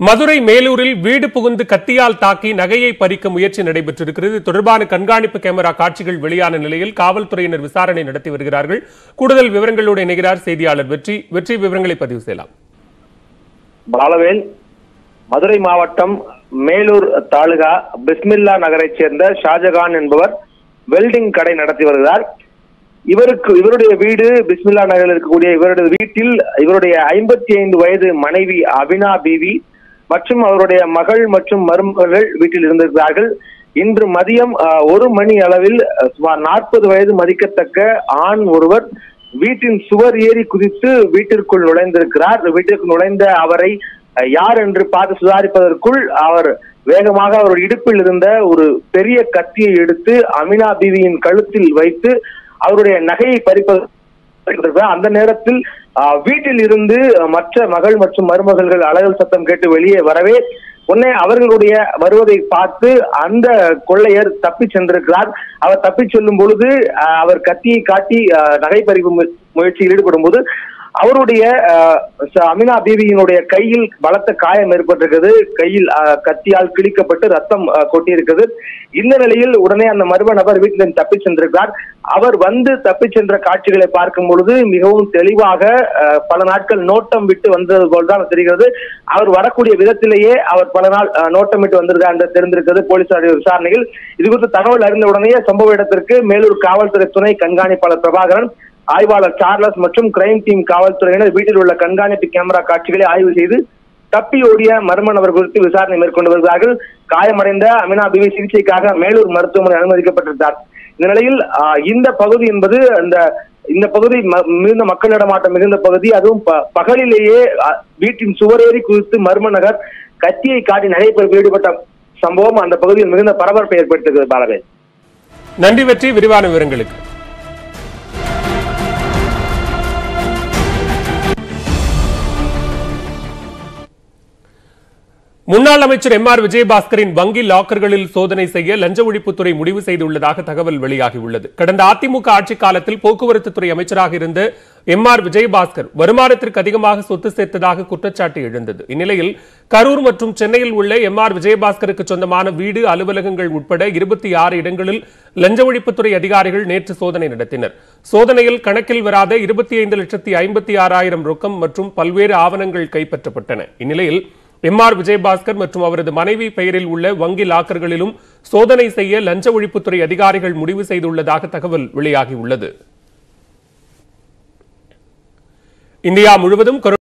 மதுரை மேலூரில் வீடு புகுந்து கத்தியால் தாக்கி நகையை பறிக்க முயற்சி நடைபெற்றிருக்கிறது இது தொடர்பான கண்காணிப்பு கேமரா காட்சிகள் வெளியான நிலையில் காவல்துறையினர் விசாரணை நடத்தி வருகிறார்கள் கூடுதல் விவரங்களோடு இணைகிறார் செய்தியாளர் வெற்றி வெற்றி விவரங்களை பதிவு செய்யலாம் பாலவேல் மதுரை மாவட்டம் மேலூர் தாலுகா பிஸ்மில்லா நகரைச் சேர்ந்த ஷாஜகான் என்பவர் வெல்டிங் கடை நடத்தி வருகிறார் இவருக்கு இவருடைய வீடு பிஸ்மில்லா நகரில் இருக்கக்கூடிய இவருடைய வீட்டில் இவருடைய ஐம்பத்தி ஐந்து வயது மனைவி அபினா பீவி மற்றும் அவருடைய மகள் மற்றும் மருமகள் வீட்டில் இருந்திருக்கிறார்கள் இன்று மதியம் அஹ், ஒரு மணி அளவில் அஹ், சுமார் நாற்பது வயது மதிக்கத்தக்க ஆண் ஒருவர் வீட்டின் சுவர் ஏறி குதித்து வீட்டிற்குள் நுழைந்திருக்கிறார் வீட்டிற்கு நுழைந்த அவரை அஹ், யார் என்று பார்த்து சுதாரிப்பதற்குள் அவர் வேகமாக அவர் இடுப்பில் இருந்த ஒரு பெரிய கத்தியை எடுத்து அமினா பீவியின் கழுத்தில் வைத்து அவருடைய நகையை பறிப்பது அந்த நேரத்தில் ஆஹ், வீட்டில் இருந்து மற்ற மகள் மற்றும் மருமகள்கள் அலகல் சத்தம் கேட்டு வெளியே வரவே உடனே அவர்களுடைய வருவதை பார்த்து அந்த கொள்ளையர் தப்பி சென்றிருக்கிறார் அவர் தப்பி செல்லும் பொழுது ஆஹ், அவர் கத்தியை காட்டி ஆஹ், நகை பறிப்பு மு- முயற்சியில் ஈடுபடும் போது அவருடைய ஆஹ், ச- அமினா பீவியினுடைய கையில் பலத்த காயம் ஏற்பட்டிருக்கிறது கையில் ஆஹ், கத்தியால் கிழிக்கப்பட்டு ரத்தம் ஆஹ், கொட்டியிருக்கிறது இந்த நிலையில் உடனே அந்த மர்ம நபர் வீட்டிலிருந்து தப்பி சென்றிருக்கிறார் அவர் வந்து தப்பி சென்ற காட்சிகளை பார்க்கும் பொழுது மிகவும் தெளிவாக ஆஹ், பல நாட்கள் நோட்டம் விட்டு வந்தது போல்தான் தெரிகிறது அவர் வரக்கூடிய விதத்திலேயே அவர் பல நாள் ஆஹ், நோட்டம் விட்டு வந்திருக்கார் என்று தெரிந்திருக்கிறது போலீசாருடைய விசாரணையில் இது குறித்து தகவல் அறிந்த உடனே சம்பவ இடத்திற்கு மேலூர் காவல்துறை துணை கண்காணிப்பாளர் பிரபாகரன் ஆய்வாளர் சார்லஸ் மற்றும் கிரைம் டீம் காவல்துறையினர் வீட்டில் உள்ள கண்காணிப்பு கேமரா காட்சிகளை ஆய்வு செய்து தப்பி ஓடிய மர்ம நபர் குறித்து விசாரணை மேற்கொண்டு வருகிறார்கள் காயமடைந்த அமினா பிவி சிகிச்சைக்காக மேலூர் மருத்துவமனை அனுமதிக்கப்பட்டிருந்தார் இந்த நிலையில் ஆஹ், இந்த பகுதி என்பது அந்த இந்த பகுதி ம- மிகுந்த மக்கள் நடமாட்டம் மிகுந்த பகுதி அதுவும் ப- பகலிலேயே ஆஹ், வீட்டின் சுவரேறி குறித்து மர்ம நகர் கத்தியை காட்டி நடைபெற ஈடுபட்ட சம்பவம் அந்த பகுதியில் மிகுந்த பரபரப்பை ஏற்படுத்துகிறது பாலவேல் நன்றி வெற்றி விரிவான விவரங்களுக்கு முன்னாள் அமைச்சர் எம் ஆர் விஜயபாஸ்கரின் வங்கி லாக்கர்களில் சோதனை செய்ய லஞ்ச ஒழிப்புத்துறை முடிவு செய்துள்ளதாக தகவல் வெளியாகியுள்ளது கடந்த அதிமுக ஆட்சிக் காலத்தில் போக்குவரத்து துறை அமைச்சராக இருந்த எம் ஆர் விஜயபாஸ்கர் வருமானத்திற்கு அதிகமாக சொத்து சேர்த்ததாக குற்றச்சாட்டு எழுந்தது இந்நிலையில் கரூர் மற்றும் சென்னையில் உள்ள எம் ஆர் விஜயபாஸ்கருக்கு சொந்தமான வீடு அலுவலகங்கள் உட்பட இருபத்தி ஆறு இடங்களில் லஞ்ச ஒழிப்புத்துறை அதிகாரிகள் நேற்று சோதனை நடத்தினர் சோதனையில் கணக்கில் வராத இருபத்தி ஐந்து லட்சத்தி ஐம்பத்தி ஆறாயிரம் ரொக்கம் மற்றும் பல்வேறு ஆவணங்கள் கைப்பற்றப்பட்டன இந்நிலையில் எம் ஆர் விஜயபாஸ்கர் மற்றும் அவரது மனைவி பெயரில் உள்ள வங்கி லாக்கர்களிலும் சோதனை செய்ய லஞ்ச ஒழிப்புத்துறை அதிகாரிகள் முடிவு செய்துள்ளதாக தகவல் வெளியாகியுள்ளது இந்தியா முழுவதும் கொரோனா